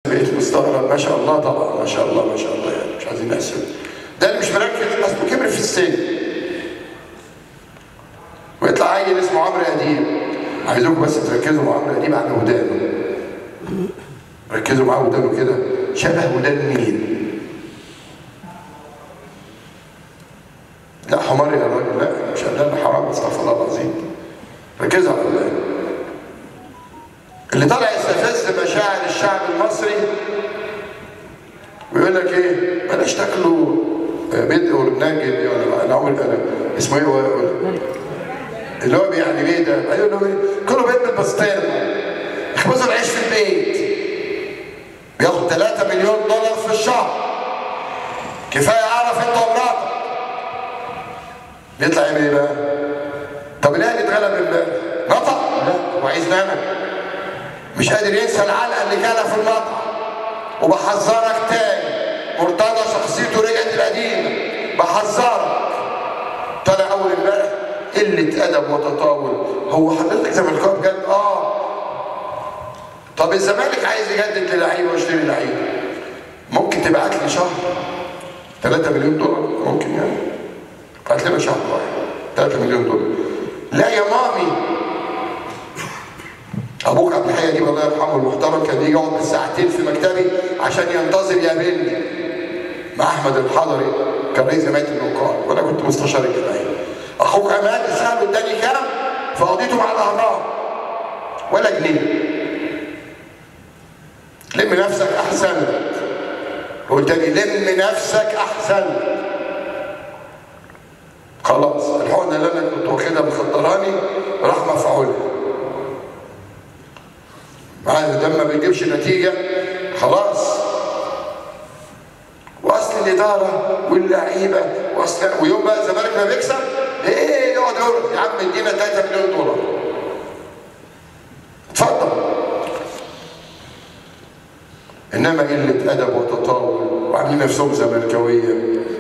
بقيت مستغرب ما شاء الله طبعا ما شاء الله ما شاء الله يعني مش عايزين نحسب ده اللي مش مركز اصله كبر في السن ويطلع عيل اسمه عمرو اديب عايزكم بس تركزوا مع عمرو اديب على ودانه ركزوا معاه ودانه كده شبه ودان مين لا حمار يا راجل لا مش قال حرام استغفر الله العظيم ركزوا على ودانه اللي طالع يستفز مشاعر الشعب المصري ويقول لك ايه بلاش تاكلوا بيض ولبنان جدي ولا انا عمري انا اسمه ايه هو اللي هو يعني ايه ده؟ ايوه اللي هو ايه؟ كله بيض بالبسطرمه اخبزوا العيش في البيت بياخد 3 مليون دولار في الشهر كفايه اعرف انت ومراتك بيطلع يعمل ايه بقى؟ طب الاهلي اتغلب امبارح نطق؟ لا هو عايز نعمل مش قادر ينسى العلقه اللي كانها في المطعم وبحذرك تاني مرتضى شخصيته رجعت القديمه بحذرك طلع اول امبارح قله ادب وتطاول هو حضرتك زملكاوي بجد اه طب الزمالك عايز يجدد للعيبه ويشتري لعيبه ممكن تبعت لي شهر 3 مليون دولار ممكن يعني بعت لنا شهر واحد 3 مليون دولار لا يا مامي ابوك عبد الحي دي الله يرحمه المحترم كان يجي يقعد بالساعتين في مكتبي عشان ينتظر يقابلني مع احمد الحضري كان رئيس جمعيه النقاد وانا كنت مستشار الجمعيه اخوك عماد ساله اداني كام فقضيته مع الاهرام ولا جنيه لم نفسك احسن لك قلت لي لم نفسك احسن لك خلاص الحقنه اللي انا كنت واخدها مخدراني راح مفعولها معايا ده ما بيجيبش نتيجه خلاص واصل الاداره واللعيبه واصل ويوم بقى الزمالك ما بيكسب ايه يقعد يقول يا عم ادينا 3 مليون دولار اتفضل انما قله ادب وتطاول وعاملين نفسهم زملكاويه